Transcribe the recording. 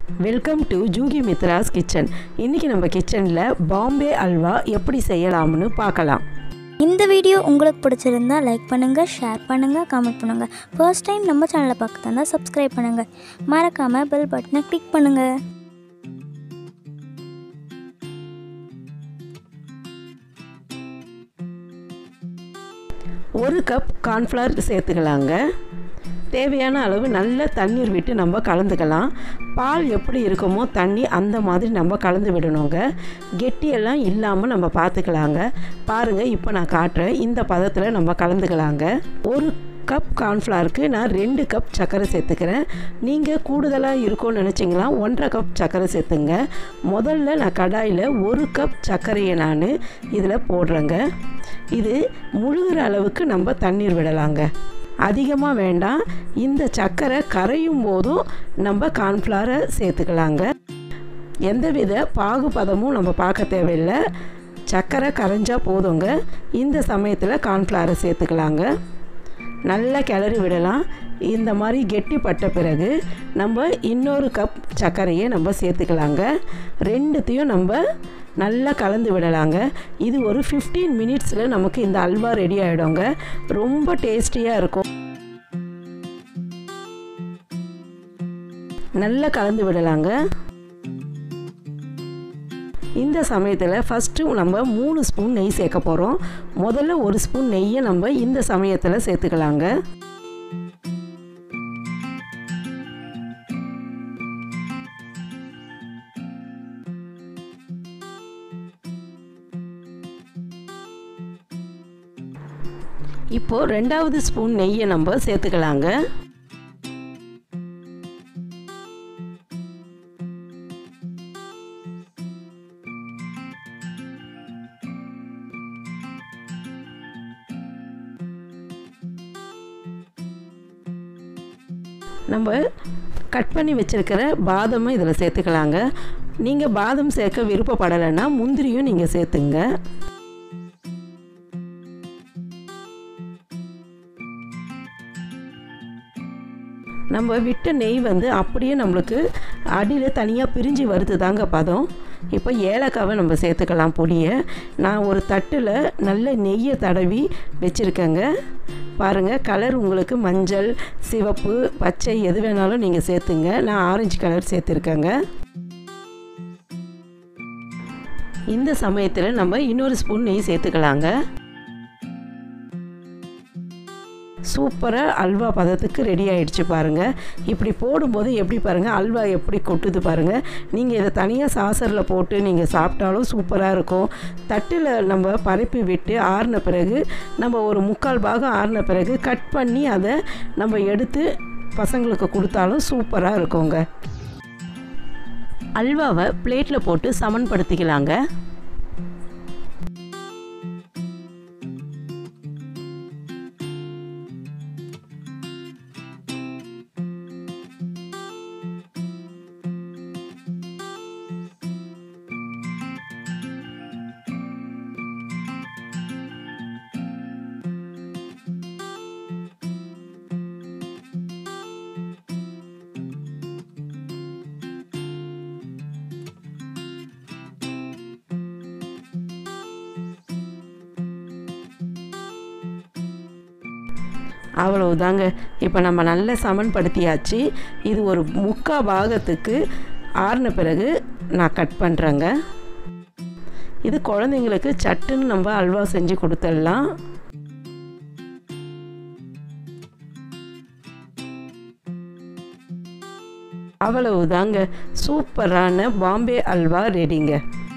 welcome to Jugi Mithra's kitchen இன்றைக்கி நம்ம கிச்சனில் பாம்பே அல்வா எப்படி செய்யலாம்னு பார்க்கலாம் இந்த வீடியோ உங்களுக்கு பிடிச்சிருந்தா லைக் பண்ணுங்கள் ஷேர் பண்ணுங்கள் கமெண்ட் பண்ணுங்கள் ஃபர்ஸ்ட் டைம் நம்ம சேனலை பார்க்குறதா சப்ஸ்கிரைப் பண்ணுங்கள் மறக்காமல் பெல் பட்டனை கிளிக் பண்ணுங்கள் ஒரு கப் கார்ன்ஃப்ளவர் சேர்த்துக்கலாங்க தேவையான அளவு நல்ல தண்ணீர் விட்டு நம்ம கலந்துக்கலாம் பால் எப்படி இருக்குமோ தண்ணி அந்த மாதிரி நம்ம கலந்து விடணுங்க கெட்டியெல்லாம் இல்லாமல் நம்ம பார்த்துக்கலாங்க பாருங்கள் இப்போ நான் காட்டுறேன் இந்த பதத்தில் நம்ம கலந்துக்கலாங்க ஒரு கப் கார்ன்ஃப்ளவருக்கு நான் ரெண்டு கப் சர்க்கரை சேர்த்துக்கிறேன் நீங்கள் கூடுதலாக இருக்கும்னு நினச்சிங்களா ஒன்றரை கப் சர்க்கரை சேர்த்துங்க முதல்ல நான் கடாயில் ஒரு கப் சர்க்கரையை நான் இதில் போடுறேங்க இது முழுகிற அளவுக்கு நம்ம தண்ணீர் விடலாங்க அதிகமாக வேண்டாம் இந்த சர்க்கரை கரையும் போதும் நம்ம கார்ன்ஃப்ளவரை சேர்த்துக்கலாங்க எந்தவித பாகுபதமும் நம்ம பார்க்க தேவையில்லை சர்க்கரை கரைஞ்சா போதுங்க இந்த சமயத்தில் கார்ன்ஃப்ளவரை சேர்த்துக்கலாங்க நல்லா கிளறி விடலாம் இந்த மாதிரி கெட்டிப்பட்ட பிறகு நம்ம இன்னொரு கப் சர்க்கரையை நம்ம சேர்த்துக்கலாங்க ரெண்டுத்தையும் நம்ம நல்லா கலந்து விடலாங்க இது ஒரு ஃபிஃப்டீன் மினிட்ஸில் நமக்கு இந்த அல்வா ரெடி ஆகிடுங்க ரொம்ப டேஸ்டியாக இருக்கும் நல்லா கலந்து விடலாங்க இந்த சமயத்தில் ஃபஸ்ட்டு நம்ம மூணு ஸ்பூன் நெய் சேர்க்க போகிறோம் முதல்ல ஒரு ஸ்பூன் நெய்யை நம்ம இந்த சமயத்தில் சேர்த்துக்கலாங்க இப்போது ரெண்டாவது ஸ்பூன் நெய்யை நம்ம சேர்த்துக்கலாங்க நம்ம கட் பண்ணி வச்சுருக்கிற பாதமும் இதில் சேர்த்துக்கலாங்க நீங்கள் பாதம் சேர்க்க விருப்பப்படலைன்னா முந்திரியும் நீங்கள் சேர்த்துங்க நம்ம விட்ட நெய் வந்து அப்படியே நம்மளுக்கு அடியில் தனியாக பிரிஞ்சு வருது தாங்க பதம் இப்போ ஏலக்காவை நம்ம சேர்த்துக்கலாம் பொடியை நான் ஒரு தட்டில் நல்ல நெய்யை தடவி வச்சுருக்கேங்க பாருங்கள் கலர் உங்களுக்கு மஞ்சள் சிவப்பு பச்சை எது வேணாலும் நீங்கள் சேர்த்துங்க நான் ஆரஞ்சு கலர் சேர்த்துருக்கேங்க இந்த சமயத்தில் நம்ம இன்னொரு ஸ்பூன் நெய் சேர்த்துக்கலாங்க சூப்பராக அல்வா பதத்துக்கு ரெடி ஆகிடுச்சு பாருங்கள் இப்படி போடும்போது எப்படி பாருங்கள் அல்வா எப்படி கொட்டுது பாருங்கள் நீங்கள் இதை தனியாக சாசரில் போட்டு நீங்கள் சாப்பிட்டாலும் சூப்பராக இருக்கும் தட்டில் நம்ம பரப்பி விட்டு ஆறின பிறகு நம்ம ஒரு முக்கால் பாகம் ஆறின பிறகு கட் பண்ணி அதை நம்ம எடுத்து பசங்களுக்கு கொடுத்தாலும் சூப்பராக இருக்குங்க அல்வாவை பிளேட்டில் போட்டு சமன்படுத்திக்கலாங்க அவ்வளவுதாங்க இப்போ நம்ம நல்ல சமன்படுத்தியாச்சு இது ஒரு முக்கால் பாகத்துக்கு ஆறின பிறகு நான் கட் பண்ணுறேங்க இது குழந்தைங்களுக்கு சட்டுன்னு நம்ம அல்வா செஞ்சு கொடுத்துடலாம் அவ்வளவுதாங்க சூப்பரான பாம்பே அல்வா ரெடிங்க